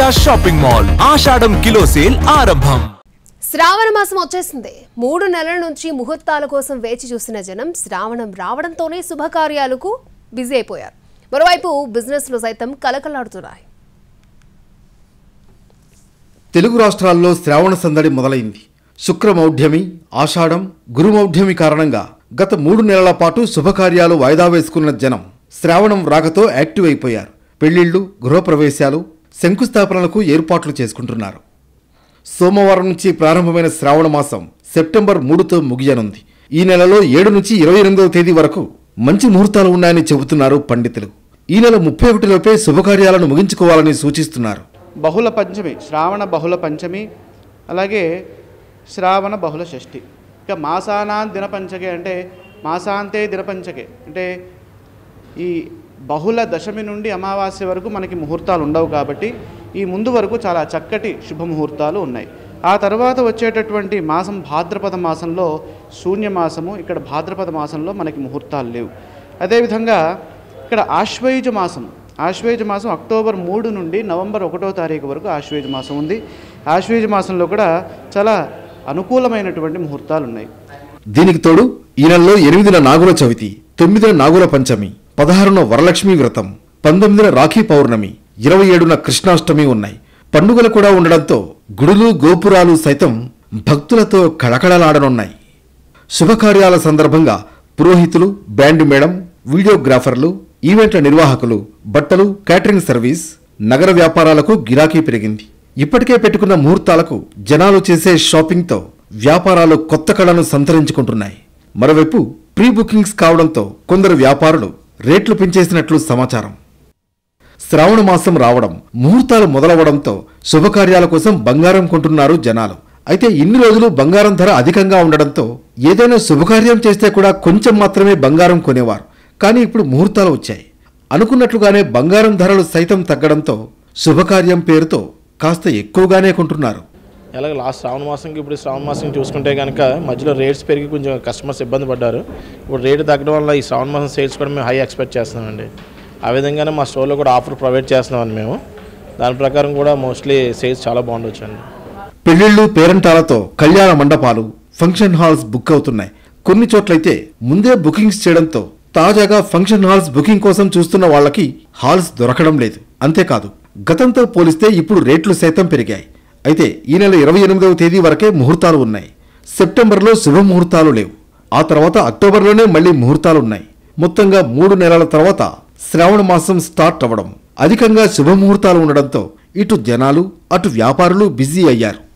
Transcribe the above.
విజయ shopping mall ఆషాఢం kilo sale ఆరంభం శ్రావణ మాసం వచ్చేసింది మూడు నెలల నుంచి ముహూర్తాల కోసం వేచి చూసిన జనం శ్రావణం రావడంతోనే శుభకార్యాలకు బిజీ అయిపోయారు మరోవైపు బిజినెస్లు సైతం కలకలాడుతున్నాయి తెలుగు రాష్ట్రాల్లో శ్రావణ సందడి మొదలైంది శుక్రమౌఢ్యమి ఆషాఢం గురుమౌఢ్యమి కారణంగా గత మూడు నెలల పాటు శుభకార్యాలు వాయిదా వేసుకున్న జనం శ్రావణం రాకతో యాక్టివ్ అయిపోయారు పెళ్లిళ్లు గృహప్రవేశాలు శంకుస్థాపనలకు ఏర్పాట్లు చేసుకుంటున్నారు సోమవారం నుంచి ప్రారంభమైన శ్రావణ మాసం సెప్టెంబర్ మూడుతో ముగియనుంది ఈ నెలలో ఏడు నుంచి ఇరవై ఎనిమిదవ తేదీ వరకు మంచి ముహూర్తాలు ఉన్నాయని చెబుతున్నారు పండితులు ఈ నెల ముప్పై ఒకటిలోపే శుభకార్యాలను ముగించుకోవాలని సూచిస్తున్నారు బహుళ పంచమి శ్రావణ బహుళ పంచమి అలాగే శ్రావణ బహుళ షష్ఠి ఇక మాసానాన్ దినపంచకే అంటే మాసాంతే దినపంచకే అంటే ఈ బహుళ దశమి నుండి అమావాస్య వరకు మనకి ముహూర్తాలు ఉండవు కాబట్టి ఈ ముందు వరకు చాలా చక్కటి శుభముహూర్తాలు ఉన్నాయి ఆ తర్వాత వచ్చేటటువంటి మాసం భాద్రపద మాసంలో శూన్యమాసము ఇక్కడ భాద్రపద మాసంలో మనకి ముహూర్తాలు లేవు అదేవిధంగా ఇక్కడ ఆశ్వయుజ మాసం ఆశ్వయుజ మాసం అక్టోబర్ మూడు నుండి నవంబర్ ఒకటో తారీఖు వరకు ఆశ్వయుజ మాసం ఉంది ఆశ్వయుజ మాసంలో కూడా చాలా అనుకూలమైనటువంటి ముహూర్తాలు ఉన్నాయి దీనికి తోడు ఈ నెలలో ఎనిమిదిన నాగుల చవితి తొమ్మిదిన నాగుల పంచమి పదహారున వరలక్ష్మి వ్రతం పంతొమ్మిదిన రాఖీ పౌర్ణమి ఇరవై ఏడున కృష్ణాష్టమి ఉన్నాయి పండుగలు కూడా ఉండడంతో గుడులు గోపురాలు సైతం భక్తులతో కళకళలాడనున్నాయి శుభకార్యాల సందర్భంగా పురోహితులు బ్యాండ్ మేళం వీడియోగ్రాఫర్లు ఈవెంట్ల నిర్వాహకులు బట్టలు క్యాటరింగ్ సర్వీస్ నగర వ్యాపారాలకు గిరాకీ పెరిగింది ఇప్పటికే పెట్టుకున్న ముహూర్తాలకు జనాలు చేసే షాపింగ్తో వ్యాపారాలు కొత్త కళను సంతరించుకుంటున్నాయి మరోవైపు ప్రీ బుకింగ్స్ కావడంతో కొందరు వ్యాపారులు రేట్లు పెంచేసినట్లు సమాచారం శ్రావణ మాసం రావడం ముహూర్తాలు మొదలవడంతో శుభకార్యాల కోసం బంగారం కొంటున్నారు జనాలు అయితే ఇన్ని రోజులు బంగారం ధర అధికంగా ఉండడంతో ఏదైనా శుభకార్యం చేస్తే కూడా కొంచెం మాత్రమే బంగారం కొనేవారు కానీ ఇప్పుడు ముహూర్తాలు వచ్చాయి అనుకున్నట్లుగానే బంగారం ధరలు సైతం తగ్గడంతో శుభకార్యం పేరుతో కాస్త ఎక్కువగానే కొంటున్నారు అలాగే లాస్ట్ శ్రావణ మాసంకి ఇప్పుడు శ్రావణ మాసం చూసుకుంటే కనుక మధ్యలో రేట్స్ పెరిగి కొంచెం కస్టమర్స్ ఇబ్బంది పడ్డారు ఇప్పుడు రేటు తగ్గడం వల్ల ఈ శ్రావణ మాసం సేల్స్ కూడా మేము హై ఎక్స్పెక్ట్ చేస్తున్నామండి ఆ విధంగానే మా స్టోర్లో కూడా ఆఫర్ ప్రొవైడ్ చేస్తున్నామని మేము దాని ప్రకారం కూడా మోస్ట్లీ సేల్స్ చాలా బాగుండొచ్చు అండి పెళ్లిళ్ళు పేరంటాలతో కళ్యాణ మండపాలు ఫంక్షన్ హాల్స్ బుక్ అవుతున్నాయి కొన్ని చోట్లయితే ముందే బుకింగ్స్ చేయడంతో తాజాగా ఫంక్షన్ హాల్స్ బుకింగ్ కోసం చూస్తున్న వాళ్ళకి హాల్స్ దొరకడం లేదు అంతేకాదు గతంతో పోలిస్తే ఇప్పుడు రేట్లు సైతం పెరిగాయి అయితే ఈ నెల ఇరవై ఎనిమిదవ తేదీ వరకే ముహూర్తాలు ఉన్నాయి సెప్టెంబర్లో శుభ ముహూర్తాలు లేవు ఆ తర్వాత అక్టోబర్లోనే మళ్ళీ ముహూర్తాలు ఉన్నాయి మొత్తంగా మూడు నెలల తర్వాత శ్రావణ మాసం స్టార్ట్ అవ్వడం అధికంగా శుభముహూర్తాలు ఉండడంతో ఇటు జనాలు అటు వ్యాపారులు బిజీ అయ్యారు